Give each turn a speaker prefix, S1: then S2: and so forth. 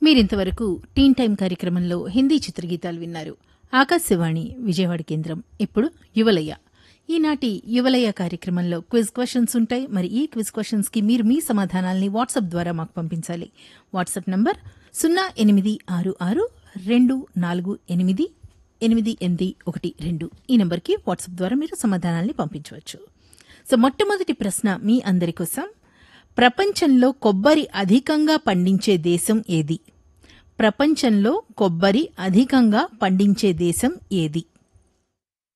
S1: మీరింతవరకు టీన్ టైం కార్యక్రమంలో హిందీ చిత్రగీతాలు విన్నారు ఆకాశవాణి విజయవాడ కేంద్రం ఇప్పుడు యువలయ్య ఈనాటి యువలయ్య కార్యక్రమంలో క్విజ్ క్వశ్చన్స్ ఉంటాయి మరి ఈ క్విజ్ క్వశ్చన్స్ కి మీరు మీ సమాధానాల్ని వాట్సాప్ ద్వారా మాకు పంపించాలి వాట్సాప్ నంబర్ సున్నా ఎనిమిది ఆరు ఆరు రెండు నాలుగు ఎనిమిది ఎనిమిది ఎనిమిది ఒకటి రెండు ఈ నంబర్కి వాట్సాప్ ద్వారా మీరు సమాధానాల్ని పంపించవచ్చు సో మొట్టమొదటి ప్రశ్న మీ అందరి కోసం ప్రపంచంలో కొబ్బరి అధికంగా పండించే దేశం ఏది ప్రపంచంలో కొబ్బరి అధికంగా పండించే దేశం ఏది